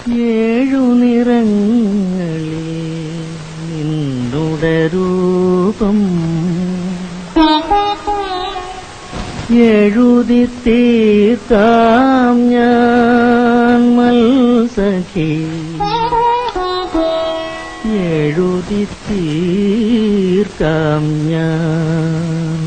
ഏഴു നിറങ്ങളിൽ നിന്നുടെ രൂപം എഴുതി തീർക്കാം ഞാൻ മത്സഖി എഴുതി തീർക്കാം ഞാൻ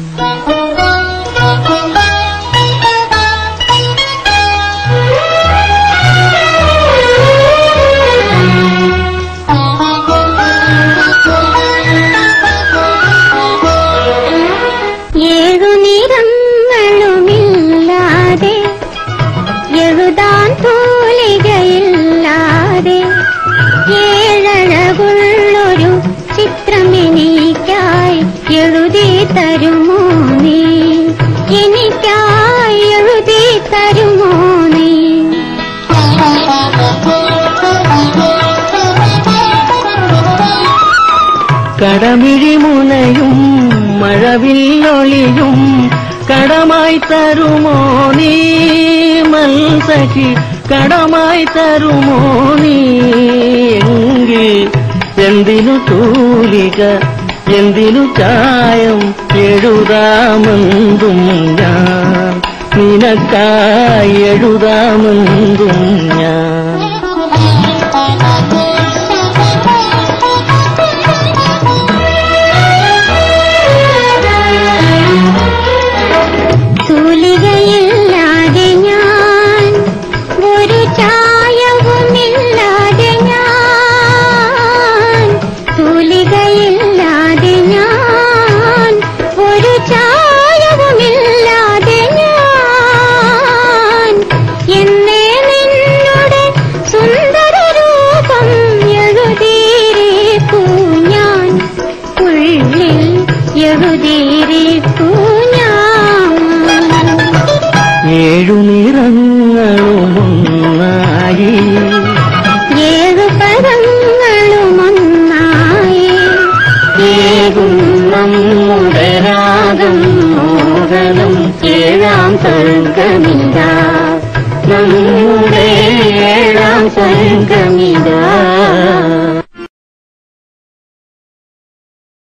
ഏഴു നിറങ്ങളുമില്ലാതെ എഴുതാൻ തൂലികയില്ലാതെ ഏഴഴകുള്ളൊരു ചിത്രം എനിക്കായി എഴുതി തരുമോ നീ എനിക്കായി എഴുതി തരുമോ നീ കടമിഴി മുനയും മഴവില്ലൊളിയും കടമായി തരുമോ നീ മത്സഖി കടമായി തരുമോ നീ എങ്കിൽ എന്തിനു തൂലിക എന്തിനു ചായം എഴുതാമെന്തും ഞാൻ നിനക്കായി എഴുതാമെന്തും ഞാൻ തൂലികയില്ലാതെ ഞാൻ ഒരു ചായവുമില്ലാതെ ഞാൻ തൂലികയില്ലാതെ ഞാൻ ഒരു ചായവുമില്ലാതെ ഞാൻ എന്നേ നിന്നുടെ സുന്ദര രൂപം എഴുതിയിരിക്കൂ ഞാൻ ഉള്ളിൽ എഴുതിയിരിക്കൂ ഞാൻ ഏഴു നിറങ്ങളുമൊന്നായി ഏഴു പദങ്ങളുമൊന്നായി ഏകും നമ്മുടെ രാഗം മോഹനം ഏഴാം സർഗമിതാ നമ്മുടെ ഏഴാം സർഗമിതാ